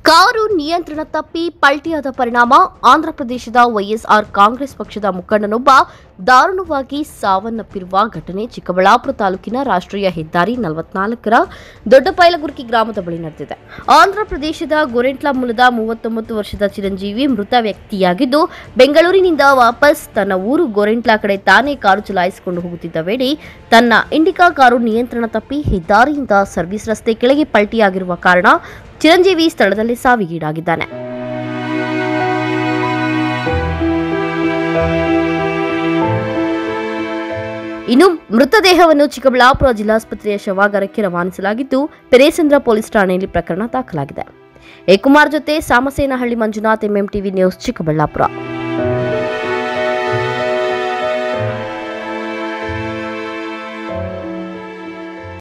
car ನಿಯಂತ್ರಣ ತಪ್ಪಿ ಪಲ್ಟಿಯಾದ ಪರಿಣಾಮ ಆಂಧ್ರಪ್ರದೇಶದ ವೈಎಸ್ಆರ್ ಕಾಂಗ್ರೆಸ್ ಪಕ್ಷದ ಮುಖಂಡನೊಬ್ಬ ದಾರುಣವಾಗಿ ಸಾವನ್ನಪ್ಪಿರುವ ಘಟನೆ ಚಿಕ್ಕಬಳ್ಳಾಪುರ ತಾಲೂಕಿನ ರಾಷ್ಟ್ರೀಯ ಹೆದ್ದಾರಿ ನಲವತ್ನಾಲ್ಕರ ದೊಡ್ಡಪೈಲಗುರ್ಕಿ ಗ್ರಾಮದ ಬಳಿ ನಡೆದಿದೆ ಆಂಧ್ರಪ್ರದೇಶದ ಗೊರೆಂಟ್ಲಾ ಮೂಲದ ಮೂವತ್ತೊಂಬತ್ತು ವರ್ಷದ ಚಿರಂಜೀವಿ ಮೃತ ವ್ಯಕ್ತಿಯಾಗಿದ್ದು ಬೆಂಗಳೂರಿನಿಂದ ವಾಪಸ್ ತನ್ನ ಊರು ಗೊರೆಂಟ್ಲಾ ಕಡೆ ತಾನೇ ಕಾರು ಚಲಾಯಿಸಿಕೊಂಡು ಹೋಗುತ್ತಿದ್ದ ವೇಳೆ ತನ್ನ ಇಂಡಿಕಾ ಕಾರು ನಿಯಂತ್ರಣ ತಪ್ಪಿ ಹೆದ್ದಾರಿಯಿಂದ ಸರ್ವಿಸ್ ರಸ್ತೆ ಕೆಳಗೆ ಪಲ್ಟಿಯಾಗಿರುವ ಕಾರಣ ಚಿರಂಜೀವಿ ಸ್ಥಳದಲ್ಲೇ ಸಾವಿಗೀಡಾಗಿದ್ದಾನೆ ಇನ್ನು ಮೃತದೇಹವನ್ನು ಚಿಕ್ಕಬಳ್ಳಾಪುರ ಜಿಲ್ಲಾಸ್ಪತ್ರೆಯ ಶವಾಗಾರಕ್ಕೆ ರವಾನಿಸಲಾಗಿದ್ದು ಪೆರೇಸಂದ್ರ ಪೊಲೀಸ್ ಠಾಣೆಯಲ್ಲಿ ಪ್ರಕರಣ ದಾಖಲಾಗಿದೆ ಎ ಕುಮಾರ್ ಜೊತೆ Samasenahalli Manjunath MM TV news Chikkaballapur